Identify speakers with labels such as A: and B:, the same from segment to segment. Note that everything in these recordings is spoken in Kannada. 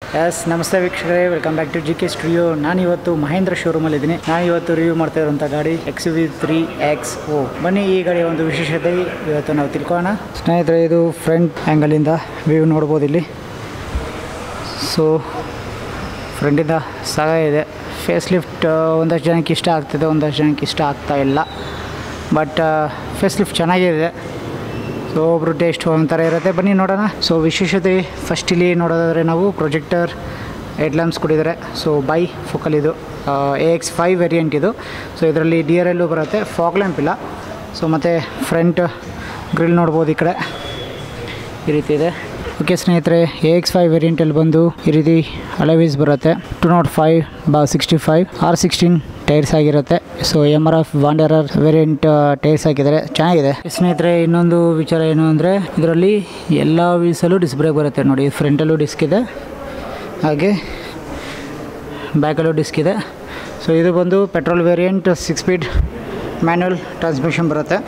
A: ಎಸ್ ನಮಸ್ತೆ ವೀಕ್ಷಕರೇ welcome back to G K studio ನಾನು ಇವತ್ತು ಮಹೇಂದ್ರ ಶೋರೂಮಲ್ಲಿ ಇದ್ದೀನಿ ನಾನು ಇವತ್ತು ರಿವ್ಯೂ ಮಾಡ್ತಾ ಇರುವಂಥ ಗಾಡಿ X V three X O ಬನ್ನಿ ಈ ಗಾಡಿಯ ಒಂದು ವಿಶೇಷತೆ ಇವತ್ತು ನಾವು ತಿಳ್ಕೊಳ್ಳೋಣ ಸ್ನೇಹಿತರೆ ಇದು ಫ್ರಂಟ್ ಆ್ಯಂಗಲಿಂದ ವ್ಯೂ ನೋಡ್ಬೋದು ಇಲ್ಲಿ ಸೊ ಫ್ರಂಟಿಂದ ಸಾಗ ಇದೆ ಫೇಸ್ ಲಿಫ್ಟ್ ಒಂದಷ್ಟು ಜನಕ್ಕೆ ಇಷ್ಟ ಆಗ್ತಿದೆ ಒಂದಷ್ಟು ಜನಕ್ಕೆ ಇಷ್ಟ ಆಗ್ತಾ ಇಲ್ಲ ಬಟ್ ಫೇಸ್ ಲಿಫ್ಟ್ ಚೆನ್ನಾಗಿದೆ ಸೊ ಒಬ್ಬರು ಟೇಸ್ಟ್ ಒಂಥರ ಇರುತ್ತೆ ಬನ್ನಿ ನೋಡೋಣ ಸೊ ವಿಶೇಷತೆ ಫಸ್ಟ್ ಇಲ್ಲಿ ನೋಡೋದಾದರೆ ನಾವು ಪ್ರೊಜೆಕ್ಟರ್ ಹೆಡ್ ಲ್ಯಾಂಪ್ಸ್ ಕೊಟ್ಟಿದ್ದಾರೆ ಸೊ ಬೈ ಫೋಕಲ್ ಇದು ಎ ಎಕ್ಸ್ ಫೈವ್ ವೇರಿಯಂಟ್ ಇದು ಸೊ ಇದರಲ್ಲಿ ಡಿ ಆರ್ ಎಲ್ಲು ಬರುತ್ತೆ ಫಾಗ್ ಲ್ಯಾಂಪ್ ಇಲ್ಲ ಸೊ ಮತ್ತು ಫ್ರಂಟ್ ಗ್ರಿಲ್ ನೋಡ್ಬೋದು ಈ ಕಡೆ ಈ ರೀತಿ ಇದೆ ಓಕೆ ಸ್ನೇಹಿತರೆ ಎ ಎಕ್ಸ್ ಫೈವ್ ವೇರಿಯಂಟಲ್ಲಿ ಬಂದು ಈ ರೀತಿ ಅಲವೀಸ್ ಬರುತ್ತೆ two nought five by sixty five R sixteen tyres ಆಗಿರುತ್ತೆ so M R F Wanderer variant tyres ಹಾಕಿದ್ದಾರೆ ಚೆನ್ನಾಗಿದೆ ಸ್ನೇಹಿತರೆ ಇನ್ನೊಂದು ವಿಚಾರ ಏನು ಅಂದರೆ ಇದರಲ್ಲಿ ಎಲ್ಲ ವೀಲ್ಸಲ್ಲೂ ಡಿಸ್ಕ್ ಬ್ರೇಕ್ ಬರುತ್ತೆ ನೋಡಿ ಫ್ರಂಟಲ್ಲೂ ಡಿಸ್ಕ್ ಇದೆ ಹಾಗೆ ಬ್ಯಾಕಲ್ಲೂ ಡಿಸ್ಕ್ ಇದೆ ಸೊ ಇದು ಬಂದು petrol variant six speed manual transmission ಬರುತ್ತೆ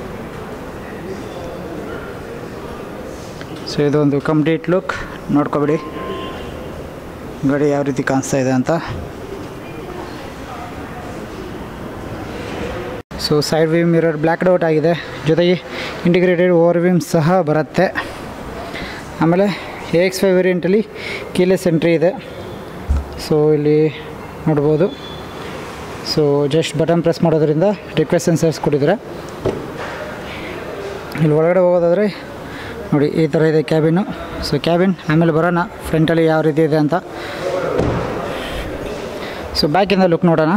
A: ಸೊ ಇದೊಂದು ಕಂಪ್ಲೀಟ್ ಲುಕ್ ನೋಡ್ಕೊಬಿಡಿ ಗಾಡಿ ಯಾವ ರೀತಿ ಕಾಣಿಸ್ತಾ ಇದೆ ಅಂತ so side view mirror black out ಆಗಿದೆ ಜೊತೆಗೆ ಇಂಟಿಗ್ರೇಟೆಡ್ ಓವರ್ ವಿಮ್ ಸಹ ಬರುತ್ತೆ ಆಮೇಲೆ ಎ ಎಕ್ಸ್ ಫೈವ್ ವೇರಿಯಂಟಲ್ಲಿ ಕೀಲೆಸ್ ಎಂಟ್ರಿ ಇದೆ ಸೊ ಇಲ್ಲಿ ನೋಡ್ಬೋದು ಸೊ ಜಸ್ಟ್ ಬಟನ್ ಪ್ರೆಸ್ ಮಾಡೋದ್ರಿಂದ ರಿಕ್ವೆಸ್ಟ್ ಸೆನ್ಸರ್ಸ್ ಕೊಟ್ಟಿದ್ದಾರೆ ಇಲ್ಲಿ ಒಳಗಡೆ ಹೋಗೋದಾದರೆ ನೋಡಿ ಈ ಥರ ಇದೆ ಕ್ಯಾಬಿನು ಸೊ ಕ್ಯಾಬಿನ್ ಆಮೇಲೆ ಬರೋಣ ಫ್ರಂಟಲ್ಲಿ ಯಾವ ರೀತಿ ಇದೆ ಅಂತ ಸೊ ಬ್ಯಾಕಿಂದ ಲುಕ್ ನೋಡೋಣ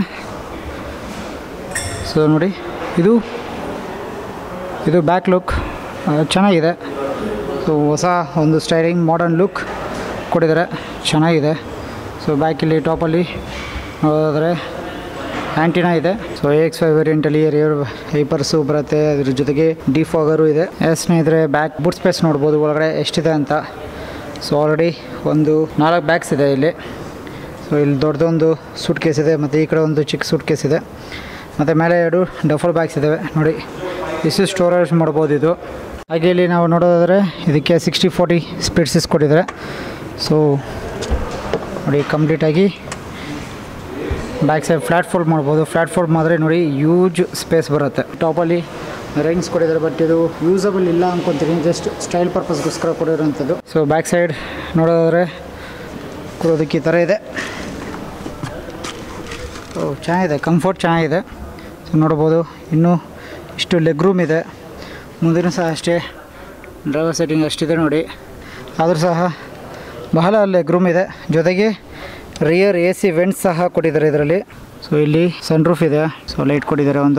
A: ಸೊ ನೋಡಿ ಇದು ಇದು ಬ್ಯಾಕ್ ಲುಕ್ ಚೆನ್ನಾಗಿದೆ ಸೊ ಹೊಸ ಒಂದು ಸ್ಟೈಲಿಂಗ್ ಮಾಡರ್ನ್ ಲುಕ್ ಕೊಟ್ಟಿದ್ದಾರೆ ಚೆನ್ನಾಗಿದೆ ಸೊ ಬ್ಯಾಕಲ್ಲಿ ಟಾಪಲ್ಲಿ ನೋಡೋದಾದರೆ ಆ್ಯಂಟಿನಾ ಇದೆ ಸೊ ಎ ಎಕ್ಸ್ ಫೈವ್ ವೇರಿಯಂಟಲ್ಲಿ ರಿಯರ್ ಹೈಪರ್ಸು ಬರುತ್ತೆ ಅದ್ರ ಜೊತೆಗೆ ಡಿಫಾಗರು ಇದೆ ಎಸ್ ಸ್ನೇಹಿತರೆ ಬ್ಯಾಕ್ ಬುಟ್ ಸ್ಪೇಸ್ ನೋಡ್ಬೋದು ಒಳಗಡೆ ಎಷ್ಟಿದೆ ಅಂತ ಸೊ ಆಲ್ರೆಡಿ ಒಂದು ನಾಲ್ಕು ಬ್ಯಾಗ್ಸ್ ಇದೆ ಇಲ್ಲಿ ಸೊ ಇಲ್ಲಿ ದೊಡ್ಡದೊಂದು ಸೂಟ್ ಕೇಸ್ ಇದೆ ಮತ್ತು ಈ ಕಡೆ ಒಂದು ಚಿಕ್ಕ ಸೂಟ್ ಕೇಸ್ ಇದೆ ಮತ್ತು ಮೇಲೆ ಎರಡು ಡಫಲ್ ಬ್ಯಾಗ್ಸ್ ಇದ್ದಾವೆ ನೋಡಿ ಇಷ್ಟು ಸ್ಟೋರೇಜ್ ಮಾಡ್ಬೋದು ಇದು ಹಾಗೆ ಇಲ್ಲಿ ನಾವು ನೋಡೋದಾದರೆ ಇದಕ್ಕೆ ಸಿಕ್ಸ್ಟಿ ಫೋರ್ಟಿ ಸ್ಪೀಡ್ಸಿಸ್ ಕೊಟ್ಟಿದ್ದಾರೆ ಸೊ ನೋಡಿ ಕಂಪ್ಲೀಟಾಗಿ ಬ್ಯಾಕ್ ಸೈಡ್ ಫ್ಲ್ಯಾಟ್ ಫೋಲ್ಡ್ ಮಾಡ್ಬೋದು ಫ್ಲ್ಯಾಟ್ ಫೋಲ್ಡ್ ಮಾಡಿದ್ರೆ ನೋಡಿ ಯೂಜ್ ಸ್ಪೇಸ್ ಬರುತ್ತೆ ಟಾಪಲ್ಲಿ ರೈನ್ಸ್ ಕೊಟ್ಟಿದ್ದಾರೆ ಬಟ್ ಇದು ಯೂಸಬಲ್ ಇಲ್ಲ ಅನ್ಕೊತೀನಿ ಜಸ್ಟ್ ಸ್ಟೈಲ್ ಪರ್ಪಸ್ಗೋಸ್ಕರ ಕೊಡಿರೋಂಥದ್ದು ಸೊ ಬ್ಯಾಕ್ ಸೈಡ್ ನೋಡೋದಾದರೆ ಕೊಡೋದಕ್ಕೆ ಈ ಥರ ಇದೆ ಸೊ ಚೆನ್ನಾಗಿದೆ ಕಂಫರ್ಟ್ ಚೆನ್ನಾಗಿದೆ ಸೊ ನೋಡ್ಬೋದು ಇನ್ನೂ ಇಷ್ಟು ಲೆಗ್ ರೂಮ್ ಇದೆ ಮುಂದಿನ ಸಹ ಅಷ್ಟೇ ಡ್ರೈವರ್ ಸೆಟ್ಟಿಂಗ್ ಅಷ್ಟಿದೆ ನೋಡಿ ಆದರೂ ಸಹ ಬಹಳ ಲೆಗ್ ರೂಮ್ ಇದೆ ಜೊತೆಗೆ ರಿಯರ್ ಎ ಸಿ ವೆಂಟ್ಸ್ ಸಹ ಕೊಟ್ಟಿದ್ದಾರೆ ಇದರಲ್ಲಿ ಸೊ ಇಲ್ಲಿ ಸನ್ ರೂಫ್ ಇದೆ ಸೊ ಲೈಟ್ ಕೊಟ್ಟಿದ್ದಾರೆ ಒಂದು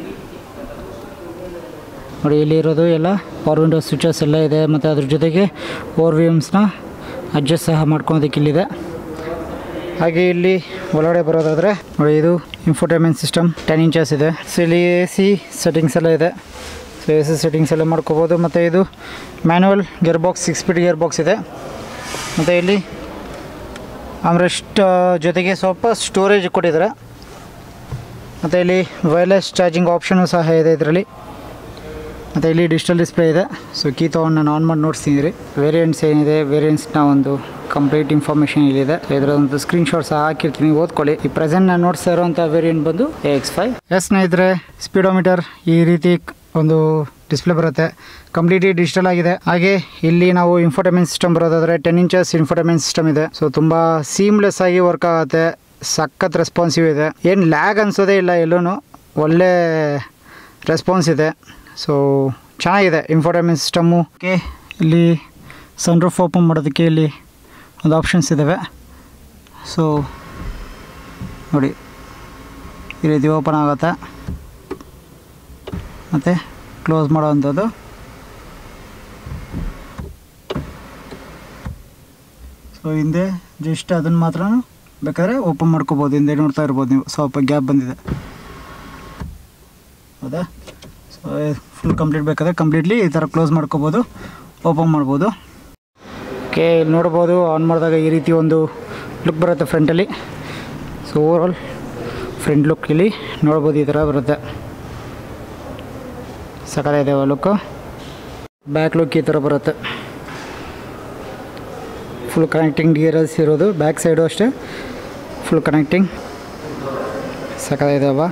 A: ನೋಡಿ ಇಲ್ಲಿ ಇರೋದು ಎಲ್ಲ ಪವರ್ ವಿಂಡೋ ಸ್ವಿಚಸ್ ಎಲ್ಲ ಇದೆ ಮತ್ತು ಅದ್ರ ಜೊತೆಗೆ ಓವರ್ ವಿಮ್ಸ್ನ ಅಡ್ಜಸ್ಟ್ ಸಹ ಮಾಡ್ಕೊಳೋದಕ್ಕೆ ಇಲ್ಲಿದೆ ಹಾಗೆ ಇಲ್ಲಿ ಒಳಗಡೆ ಬರೋದಾದರೆ ನೋಡಿ ಇದು ಇನ್ಫೋಟೈನ್ಮೆಂಟ್ ಸಿಸ್ಟಮ್ ಟೆನ್ ಇಂಚಸ್ ಇದೆ ಸೊ ಇಲ್ಲಿ ಎ ಸಿ ಸೆಟ್ಟಿಂಗ್ಸ್ ಎಲ್ಲ ಇದೆ ಸೊ ಎ ಸಿ ಸೆಟ್ಟಿಂಗ್ಸ್ ಎಲ್ಲ ಮಾಡ್ಕೋಬೋದು ಮತ್ತು ಇದು manual gear box six speed gear box ಇದೆ ಮತ್ತು ಇಲ್ಲಿ ಆಮ್ರೆಸ್ಟ್ ಜೊತೆಗೆ ಸ್ವಲ್ಪ ಸ್ಟೋರೇಜ್ ಕೊಟ್ಟಿದ್ದಾರೆ ಮತ್ತು ಇಲ್ಲಿ ವೈರ್ಲೆಸ್ ಚಾರ್ಜಿಂಗ್ ಆಪ್ಷನು ಸಹ ಇದೆ ಇದರಲ್ಲಿ ಮತ್ತು ಇಲ್ಲಿ ಡಿಜಿಟಲ್ ಡಿಸ್ಪ್ಲೇ ಇದೆ ಸೊ ಕೀ ತೊಗೊಂಡು ನಾನು ಆನ್ ಮಾಡಿ ನೋಡ್ತೀನಿ ರೀ ವೇರಿಯಂಟ್ಸ್ ಏನಿದೆ ವೇರಿಯಂಟ್ಸ್ನ ಒಂದು ಕಂಪ್ಲೀಟ್ ಇನ್ಫಾರ್ಮೇಷನ್ ಇಲ್ಲಿದೆ ಇದರ ಒಂದು ಸ್ಕ್ರೀನ್ ಶಾಟ್ ಸಹ ಹಾಕಿರ್ತೀನಿ ಓದ್ಕೊಳ್ಳಿ ಈ ಪ್ರೆಸೆಂಟ್ ನಾನು ನೋಡ್ತಾ ಇರೋಂಥ ವೇರಿಯಂಟ್ ಬಂದು ಎ ಎಕ್ಸ್ ಫೈವ್ ಎಸ್ ಸ್ನೇಹಿತರೆ ಸ್ಪೀಡೋಮೀಟರ್ ಈ ರೀತಿ ಒಂದು ಡಿಸ್ಪ್ಲೇ ಬರುತ್ತೆ ಕಂಪ್ಲೀಟ್ಲಿ ಡಿಜಿಟಲ್ ಆಗಿದೆ ಹಾಗೆ ಇಲ್ಲಿ ನಾವು ಇನ್ಫೋಟೈನ್ಮೆಂಟ್ ಸಿಸ್ಟಮ್ ಬರೋದಾದ್ರೆ ಟೆನ್ ಇಂಚಸ್ ಇನ್ಫೋಟೈನ್ಮೆಂಟ್ ಸಿಸ್ಟಮ್ ಇದೆ ಸೊ ತುಂಬ ಸೀಮ್ಲೆಸ್ ಆಗಿ ವರ್ಕ್ ಆಗುತ್ತೆ ಸಖತ್ ರೆಸ್ಪಾನ್ಸಿವ್ ಇದೆ ಏನು ಲ್ಯಾಗ್ ಅನ್ಸೋದೇ ಇಲ್ಲ ಎಲ್ಲೂ ಒಳ್ಳೆ ರೆಸ್ಪಾನ್ಸ್ ಇದೆ ಸೊ ಚೆನ್ನಾಗಿದೆ ಇನ್ಫೋಟೈನ್ಮೆಂಟ್ ಸಿಸ್ಟಮ್ಮು ಓಕೆ ಇಲ್ಲಿ ಸನ್ ರೂಫ್ ಓಪನ್ ಮಾಡೋದಕ್ಕೆ ಇಲ್ಲಿ ಒಂದು ಆಪ್ಷನ್ಸ್ ಇದ್ದಾವೆ ಸೊ ನೋಡಿ ಈ ರೀತಿ ಓಪನ್ ಆಗುತ್ತೆ ಮತ್ತು ಕ್ಲೋಸ್ ಮಾಡೋವಂಥದ್ದು ಸೊ ಹಿಂದೆ ಜಸ್ಟ್ ಅದನ್ನು ಮಾತ್ರ ಬೇಕಾದ್ರೆ ಓಪನ್ ಮಾಡ್ಕೋಬೋದು ಹಿಂದೆ ನೋಡ್ತಾ ಇರ್ಬೋದು ನೀವು ಸ್ವಲ್ಪ ಗ್ಯಾಪ್ ಬಂದಿದೆ ಹೌದಾ ಸೊ ಫುಲ್ ಕಂಪ್ಲೀಟ್ ಬೇಕಾದ್ರೆ ಕಂಪ್ಲೀಟ್ಲಿ ಈ ಥರ ಕ್ಲೋಸ್ ಮಾಡ್ಕೋಬೋದು ಓಪನ್ ಮಾಡ್ಬೋದು ಓಕೆ ಇಲ್ಲಿ ನೋಡ್ಬೋದು ಆನ್ ಮಾಡಿದಾಗ ಈ ರೀತಿ ಒಂದು ಲುಕ್ ಬರುತ್ತೆ ಫ್ರಂಟಲ್ಲಿ ಸೊ ಓವರಾಲ್ ಫ್ರಂಟ್ ಲುಕ್ ಇಲ್ಲಿ ನೋಡ್ಬೋದು ಈ ಥರ ಬರುತ್ತೆ ಸಕಲಾಗಿದೆ ಲುಕ್ಕು ಬ್ಯಾಕ್ ಲುಕ್ ಈ ಥರ ಬರುತ್ತೆ ಫುಲ್ ಫುಲ್ ಕನೆಕ್ಟಿಂಗ್ ಗಿಯರ್ಸ್ ಇರೋದು ಬ್ಯಾಕ್ ಸೈಡು ಅಷ್ಟೇ ಫುಲ್ ಕನೆಕ್ಟಿಂಗ್ ಸಕ್ಕದಾಗಿದೆಯಲ್ವಾ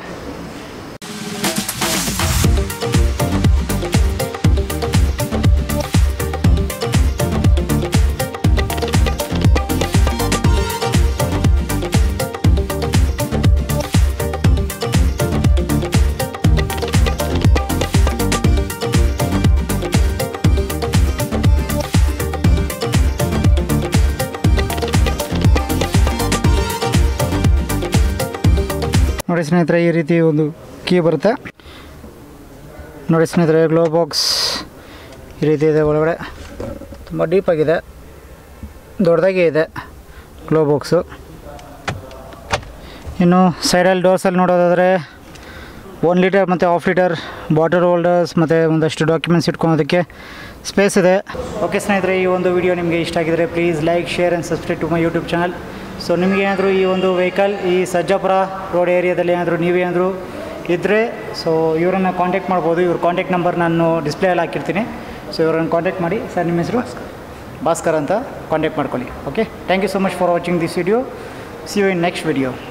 A: ನೋಡಿ ಸ್ನೇಹಿತರೆ ಈ ರೀತಿ ಒಂದು ಕೀ ಬರುತ್ತೆ ನೋಡಿ ಸ್ನೇಹಿತರೆ ಗ್ಲೋ ಬಾಕ್ಸ್ ಈ ರೀತಿ ಇದೆ ಒಳಗಡೆ ತುಂಬ ಡೀಪಾಗಿದೆ ದೊಡ್ಡದಾಗೆ ಇದೆ ಗ್ಲೋ ಬಾಕ್ಸು ಇನ್ನು ಸೈಡಲ್ಲಿ ಡೋರ್ಸಲ್ಲಿ ನೋಡೋದಾದರೆ ಒನ್ ಲೀಟರ್ ಮತ್ತು ಹಾಫ್ ಲೀಟರ್ ವಾಟರ್ ಹೋಲ್ಡರ್ಸ್ ಮತ್ತು ಒಂದಷ್ಟು ಡಾಕ್ಯುಮೆಂಟ್ಸ್ ಇಟ್ಕೊಳೋದಕ್ಕೆ ಸ್ಪೇಸ್ ಇದೆ ಓಕೆ ಸ್ನೇಹಿತರೆ ಈ ಒಂದು ವಿಡಿಯೋ ನಿಮಗೆ ಇಷ್ಟ ಆಗಿದರೆ please like share and subscribe to my YouTube channel so ನಿಮಗೇನಾದರೂ ಈ ಒಂದು ವೆಹಿಕಲ್ ಈ ಸಜ್ಜಾಪುರ ರೋಡ್ ಏರಿಯಾದಲ್ಲಿ ಏನಾದರೂ ನೀವೇನಾದರೂ ಇದ್ದರೆ ಸೊ ಇವರನ್ನು ಕಾಂಟ್ಯಾಕ್ಟ್ ಮಾಡ್ಬೋದು ಇವ್ರ ಕಾಂಟ್ಯಾಕ್ಟ್ ನಂಬರ್ ನಾನು ಡಿಸ್ಪ್ಲೇಯಲ್ಲಿ ಹಾಕಿರ್ತೀನಿ ಸೊ ಇವರನ್ನು ಕಾಂಟ್ಯಾಕ್ಟ್ ಮಾಡಿ ಸರ್ ನಿಮ್ಮ ಹೆಸರು ಭಾಸ್ಕರ್ ಅಂತ ಕಾಂಟ್ಯಾಕ್ಟ್ ಮಾಡ್ಕೊಳ್ಳಿ okay thank you so much for watching this video see you in next video